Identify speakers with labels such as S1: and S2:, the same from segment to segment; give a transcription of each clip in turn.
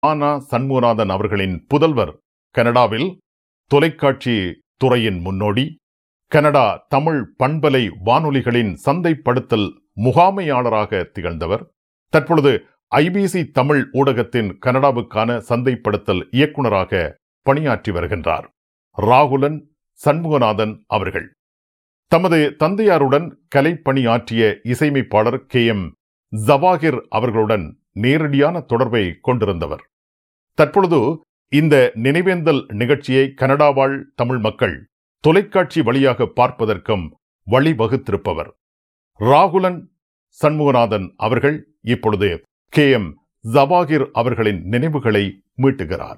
S1: ஆனா சண்முகநாதன் அவர்களின் புதல்வர் கனடாவில் தொலைக்காட்சி துறையின் முன்னோடி கனடா தமிழ் பண்பலை வானொலிகளின் சந்தைப்படுத்தல் முகாமையாளராக திகழ்ந்தவர் தற்பொழுது ஐபிசி தமிழ் ஊடகத்தின் கனடாவுக்கான சந்தைப்படுத்தல் இயக்குநராக பணியாற்றி வருகின்றார் ராகுலன் சண்முகநாதன் அவர்கள் தமது தந்தையாருடன் கலைப்பணியாற்றிய இசையமைப்பாளர் கே எம் ஜவாகிர் அவர்களுடன் நேரடியான தொடர்பை கொண்டிருந்தவர் தற்பொழுது இந்த நினைவேந்தல் நிகழ்ச்சியை கனடா வாழ் தமிழ் மக்கள் தொலைக்காட்சி வழியாக பார்ப்பதற்கும் வழிவகுத்திருப்பவர் ராகுலன் சண்முகநாதன் அவர்கள் இப்பொழுது கே எம் ஜவாகிர் அவர்களின் நினைவுகளை மீட்டுகிறார்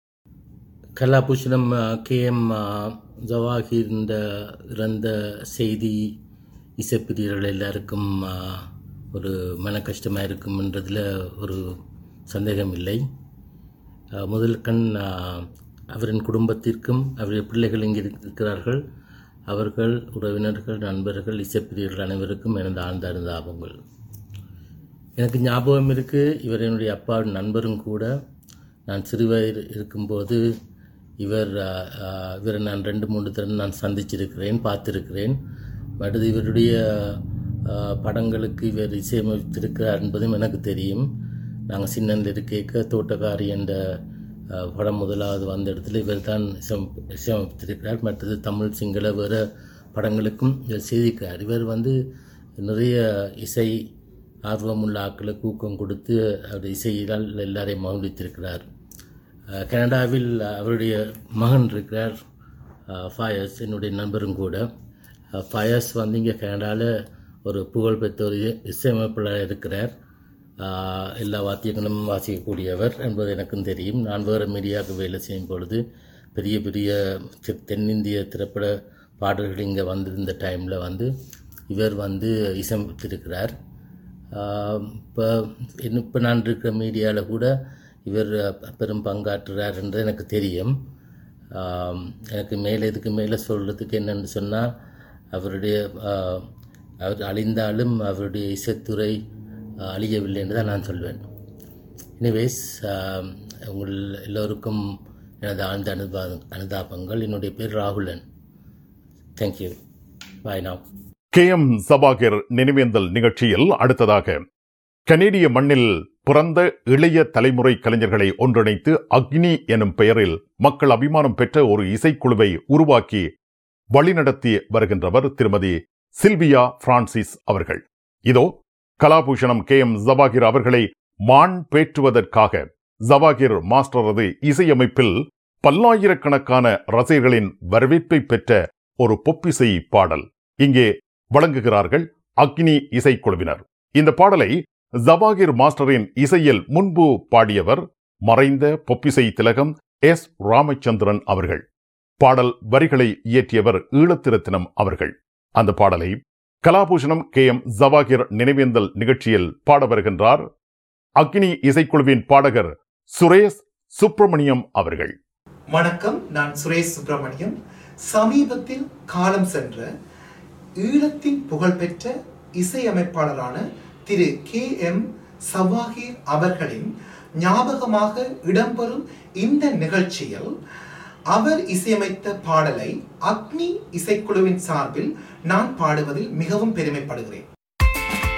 S2: கலாபூஷணம் கே எம் ஜவாஹிர் இந்த இறந்த செய்தி இசைப்பிரியர்கள் எல்லாருக்கும் ஆ, ஒரு மன கஷ்டமாக இருக்கும்ன்றதில் ஒரு சந்தேகம் இல்லை ஆ, முதல் கண் ஆ, அவரின் குடும்பத்திற்கும் அவருடைய பிள்ளைகள் இங்கே இருக்கிறார்கள் அவர்கள் உறவினர்கள் நண்பர்கள் இசைப்பிரியர்கள் அனைவருக்கும் எனது ஆழ்ந்த அனுதாபங்கள் எனக்கு ஞாபகம் இருக்குது இவர் என்னுடைய அப்பாவின் நண்பரும் கூட நான் சிறுவயது இருக்கும்போது இவர் ஆ, ஆ, இவரை நான் ரெண்டு மூன்று தடவை நான் சந்திச்சிருக்கிறேன் பார்த்திருக்கிறேன் அடுத்து இவருடைய ஆ, படங்களுக்கு இவர் இசையமைத்திருக்கிறார் என்பதும் எனக்கு தெரியும் நாங்கள் சின்னந்தில் இருக்க தோட்டக்காரி என்ற ஆ, படம் முதலாவது வந்த இடத்துல இவர் தான் இசையமைப்பு இசையமைத்திருக்கிறார் மற்றது தமிழ் சிங்கள வேறு படங்களுக்கும் இவர் செய்திருக்கிறார் இவர் வந்து நிறைய இசை ஆர்வமுள்ள ஆட்களுக்கு ஊக்கம் கொடுத்து அவர் இசையினால் எல்லாரையும் மகிழ்வித்திருக்கிறார் அஹ் கனடாவில் அவருடைய மகன் இருக்கிறார் அஹ் ஃபயஸ் என்னுடைய நண்பரும் கூட அஹ் ஃபயஸ் வந்து இங்கே கனடாவில் ஒரு புகழ்பெற்ற ஒரு இ- இசையமைப்பாளர் இருக்கிறார் அஹ் எல்லா வாத்தியங்களும் வாசிக்கக்கூடியவர் என்பது எனக்கும் தெரியும் நான் வேறு மீடியாவுக்கு வேலை செய்யும் பொழுது பெரிய பெரிய தெ- தென்னிந்திய திரைப்பட பாடல்கள் இங்கே வந்திருந்த டைமில் வந்து இவர் வந்து இசையமைத்திருக்கிறார் இப்போ இப்போ நான் இருக்கிற மீடியாவில் கூட இவர் அஹ், பெரும் பங்காற்றுறார் என்று எனக்கு தெரியும் ஆம், எனக்கு மேலே இதுக்கு மேலே சொல்கிறதுக்கு என்னென்னு சொன்னால் அவருடைய ஆஹ், அவர் அழிந்தாலும் அவருடைய இசைத்துறை ஆஹ், அழியவில்லை என்று தான் நான் சொல்வேன் எனிவேஸ் உங்கள் எல்லோருக்கும் எனது ஆழ்ந்த அனுபா அனுதாபங்கள் என்னுடைய பேர் Rahulan thank you bye now
S1: K M Jawahir நினைவேந்தல் நிகழ்ச்சியில் அடுத்ததாக கனேடிய மண்ணில் பிறந்த இளைய தலைமுறை கலைஞர்களை ஒன்றிணைத்து அக்னி எனும் பெயரில் மக்கள் அபிமானம் பெற்ற ஒரு இசைக்குழுவை உருவாக்கி வழிநடத்தி வருகின்றவர் திருமதி சில்வியா பிரான்சிஸ் அவர்கள் இதோ கலாபூஷணம் கே எம் ஜவாகிர் அவர்களை மான் பேற்றுவதற்காக ஜவாகிர் மாஸ்டரது இசையமைப்பில் பல்லாயிரக்கணக்கான ரசிகர்களின் வரவேற்பை பெற்ற ஒரு பொப்பிசை பாடல் இங்கே வழங்குகிறார்கள் அக்னி இசைக்குழுவினர் இந்த பாடலை ஜவாகிர் மாஸ்டரின் இசையில் முன்பு பாடியவர் மறைந்த பொப்பிசை திலகம் எஸ் ராமச்சந்திரன் அவர்கள் பாடல் வரிகளை இயற்றியவர் ஈழத்திரத்தினம் அவர்கள் அந்த பாடலை கலாபூஷணம் கே எம் ஜவாகிர் நினைவேந்தல் நிகழ்ச்சியில் பாட வருகின்றார் அக்னி இசைக்குழுவின் பாடகர் சுரேஷ் சுப்பிரமணியம் அவர்கள்
S3: வணக்கம் நான் சுரேஷ் சுப்பிரமணியம் சமீபத்தில் காலம் சென்ற ஈழத்தின் புகழ்பெற்ற இசையமைப்பாளரான திரு கே எம் சவாஹிர் அவர்களின் ஞாபகமாக இடம்பெறும் இந்த நிகழ்ச்சியில் அவர் இசையமைத்த பாடலை அக்னி இசைக்குழுவின் சார்பில் நான் பாடுவதில் மிகவும் பெருமைப்படுகிறேன்